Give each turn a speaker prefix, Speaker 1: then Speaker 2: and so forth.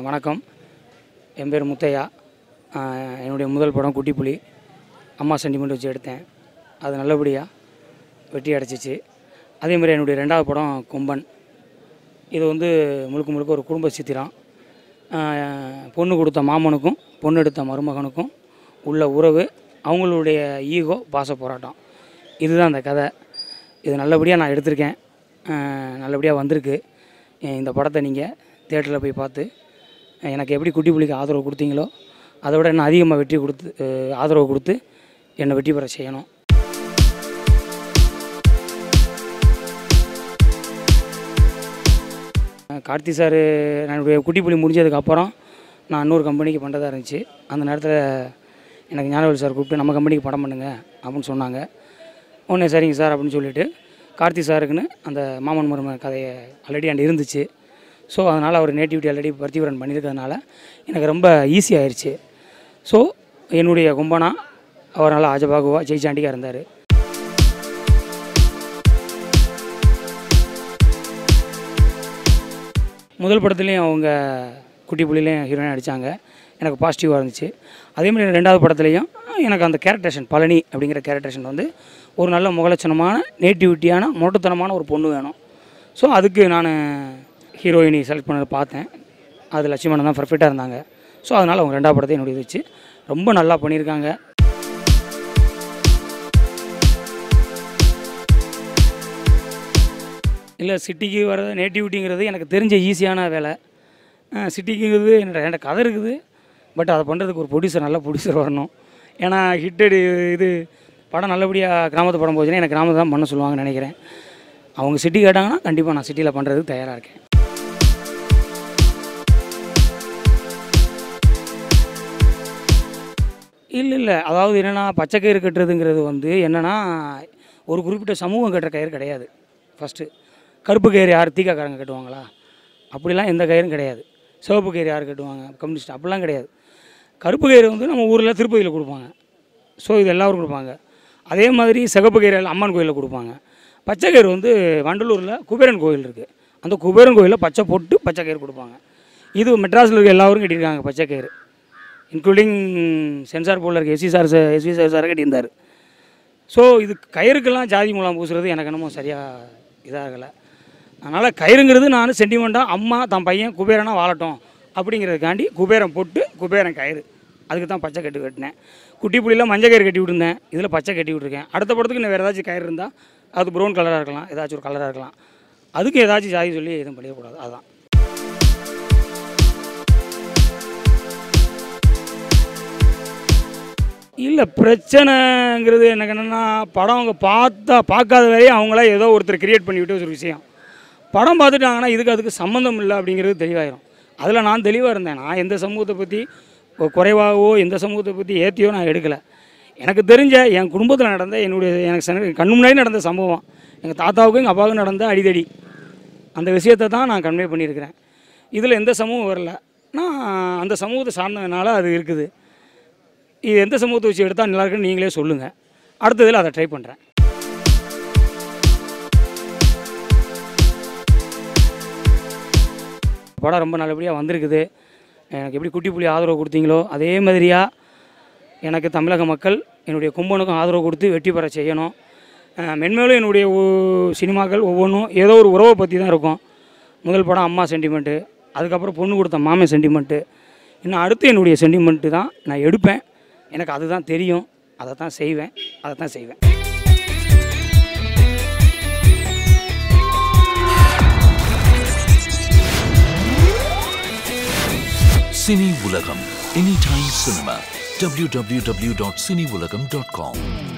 Speaker 1: வணக்கம் என் பேர் முத்தையா ஆஹ் என்னுடைய முதல் படம் குட்டிப்புலி அம்மா சென்டிமெண்ட் வச்சு எடுத்தேன் அது நல்லபடியாக வெற்றி அடைச்சிச்சு அதே மாதிரி என்னுடைய ரெண்டாவது படம் கொம்பன் இது வந்து முழுக்க முழுக்க ஒரு குடும்ப சித்திரம் ஆஹ் பொண்ணு கொடுத்த மாமனுக்கும் பொண்ணு எடுத்த மருமகனுக்கும் உள்ள உறவு அவங்களுடைய ஈகோ பாச போராட்டம் இதுதான் அந்த கதை இது நல்லபடியாக நான் எடுத்திருக்கேன் ஆஹ் நல்லபடியாக வந்திருக்கு அஹ் இந்த படத்தை நீங்கள் தேட்டரில் போய் பார்த்து அஹ் எனக்கு எப்படி குட்டி புலிக்கு ஆதரவு கொடுத்தீங்களோ அதை விட இன்னும் அதிகமாக வெற்றி கொடுத்து அஹ் ஆதரவு கொடுத்து என்னை வெற்றி பெற செய்யணும் அஹ் கார்த்தி சார் என்னுடைய குட்டி புலி முடிஞ்சதுக்கப்புறம் நான் இன்னொரு கம்பெனிக்கு பண்ணுறதா இருந்துச்சு அந்த நேரத்தில் எனக்கு ஞானவேல் சார் கூப்பிட்டு நம்ம கம்பெனிக்கு படம் பண்ணுங்க அப்படின்னு சொன்னாங்க உடனே சரிங்க சார் அப்படின்னு சொல்லிட்டு கார்த்தி சாருக்குன்னு அந்த மாமன் மருமகன் கதையை ஆல்ரெடி அண்ட் இருந்துச்சு ஸோ அதனால் அவர் நேட்டிவிட்டி ஆல்ரெடி பர்த்திவரன் பண்ணியிருக்கிறதுனால எனக்கு ரொம்ப ஈஸி ஆயிடுச்சு ஸோ என்னுடைய கும்பனா அவர் நல்லா ஆஜபாகுவா ஜெய்சாண்டிக்காக இருந்தார் முதல் படத்துலேயும் அவங்க குட்டி புள்ளிலையும் ஹீரோயின் அடித்தாங்க எனக்கு பாசிட்டிவாக இருந்துச்சு அதே மாதிரி ரெண்டாவது படத்துலேயும் எனக்கு அந்த கேரக்டரேஷன் பழனி அப்படிங்கிற கேரக்டரேஷன் வந்து ஒரு நல்ல முகலட்சணமான நேட்டிவிட்டியான மொட்டத்தனமான ஒரு பொண்ணு வேணும் ஸோ அதுக்கு நான் ஹீரோயினி செலக்ட் பண்ணதை பார்த்தேன் அது லட்சுமணன் தான் பர்ஃபெக்டாக இருந்தாங்க ஸோ அதனால் அவங்க ரெண்டாவது படத்தை என்னுடைய வச்சு ரொம்ப நல்லா பண்ணியிருக்காங்க இல்லை சிட்டிக்கு வர நேட்டிவிட்டிங்கிறது எனக்கு தெரிஞ்ச ஈஸியான வேலை சிட்டிக்குங்கிறது என்னோட என்கிட்ட கதை இருக்குது பட் அதை பண்ணுறதுக்கு ஒரு ப்ரொடியூசர் நல்ல ப்ரொடியூசர் வரணும் ஏன்னா ஹிட்டடு இது படம் நல்லபடியாக கிராமத்து படம் போச்சுன்னா எனக்கு கிராமத்தை தான் பண்ண சொல்லுவாங்கன்னு நினைக்கிறேன் அவங்க சிட்டி கேட்டாங்கன்னா கண்டிப்பாக நான் சிட்டியில் பண்ணுறதுக்கு தயாராக இருக்கேன் இல்லை இல்லை அதாவது என்னென்னா பச்சை கயிறு கட்டுறதுங்கிறது வந்து என்னென்னா ஒரு குறிப்பிட்ட சமூகம் கட்டுற கயிறு கிடையாது ஃபஸ்ட்டு கருப்பு கயிறு யார் தீக்காக்காரங்க கட்டுவாங்களா அப்படிலாம் எந்த கயிறும் கிடையாது சிவப்பு கயிறு யார் கட்டுவாங்க கம்யூனிஸ்ட் அப்படிலாம் கிடையாது கருப்பு கயிறு வந்து நம்ம ஊரில் திருப்பதியில் கொடுப்பாங்க ஸோ இது எல்லாரும் கொடுப்பாங்க அதே மாதிரி சிகப்பு கயிறு எல்லாம் அம்மன் கோயிலில் கொடுப்பாங்க பச்சை கயிறு வந்து வண்டலூரில் குபேரன் கோயில் இருக்குது அந்த குபேரன் கோயிலில் பச்சை போட்டு பச்சை கயிறு கொடுப்பாங்க இது மெட்ராஸில் இருக்க எல்லாரும் கட்டியிருக்காங்க பச்சை கயிறு இன்க்ளூடிங் சென்சார் போர்டில் இருக்க SV sir SV sir sir கட்டியிருந்தார் ஸோ இது கயிறுக்கெல்லாம் ஜாதி மூலம் பூசுறது எனக்கு என்னமோ சரியாக இதாகலை அதனால் கயிறுங்கிறது நான் சென்டிமெண்ட்டாக அம்மா தன் பையன் குபேரனா வாழட்டும் அப்படிங்கிறதுக்காண்டி குபேரம் போட்டு குபேரன் கயிறு அதுக்கு தான் பச்சை கட்டு கட்டினேன் குட்டி புள்ளியில் மஞ்சள் கயிறு கட்டி விட்டுருந்தேன் இதில் பச்சை கட்டி விட்டுருக்கேன் அடுத்த படத்துக்கு இன்னும் வேறு ஏதாச்சும் கயிறு இருந்தால் அது ப்ரௌன் கலராக இருக்கலாம் ஏதாச்சும் ஒரு கலராக இருக்கலாம் அதுக்கு ஏதாச்சும் ஜாதி சொல்லி எதுவும் பண்ணிடக்கூடாது அதுதான் இல்லை பிரச்சனைங்கிறது எனக்கு என்னென்னா படம் அவங்க பார்த்தா பார்க்காத வரையும் அவங்களா ஏதோ ஒருத்தர் கிரியேட் பண்ணிவிட்டு ஒரு விஷயம் படம் பார்த்துட்டாங்கன்னா இதுக்கு அதுக்கு சம்மந்தம் இல்லை அப்படிங்கிறது தெளிவாயிரும் அதில் நான் தெளிவாக இருந்தேன் நான் எந்த சமூகத்தை பற்றி குறைவாகவோ எந்த சமூகத்தை பற்றி ஏற்றியோ நான் எடுக்கலை எனக்கு தெரிஞ்ச என் குடும்பத்தில் நடந்த என்னுடைய எனக்கு சன- கண்ணு முன்னாடி நடந்த சம்பவம் எங்கள் தாத்தாவுக்கும் எங்கள் அப்பாவுக்கும் நடந்த அடிதடி அந்த விஷயத்தை தான் நான் கன்வே பண்ணியிருக்கிறேன் இதில் எந்த சமூகம் வரல நான் அந்த சமூகத்தை சார்ந்ததுனால அது இருக்குது இது எந்த சமூகத்தை வச்சு எடுத்தால் நல்லா இருக்குன்னு நீங்களே சொல்லுங்கள் அடுத்ததில் அதை ட்ரை பண்ணுறேன் படம் ரொம்ப நல்லபடியாக வந்திருக்குது எனக்கு எப்படி குட்டி புலி ஆதரவு கொடுத்தீங்களோ அதே மாதிரியாக எனக்கு தமிழக மக்கள் என்னுடைய கும்பனுக்கும் ஆதரவு கொடுத்து வெற்றி பெற செய்யணும் அஹ் மென்மேலும் என்னுடைய ஒ- சினிமாக்கள் ஒவ்வொன்றும் ஏதோ ஒரு உறவை பற்றி தான் இருக்கும் முதல் படம் அம்மா சென்டிமெண்ட்டு அதுக்கப்புறம் பொண்ணு கொடுத்த மாமன் சென்டிமெண்ட்டு இன்னும் அடுத்து என்னுடைய சென்டிமெண்ட்டு தான் நான் எடுப்பேன் எனக்கு அதுதான் தெரியும் அதை தான் செய்வேன் அதை தான் செய்வேன்
Speaker 2: சினி உலகம் எனி டைம் சினிமா www.cineulagam.com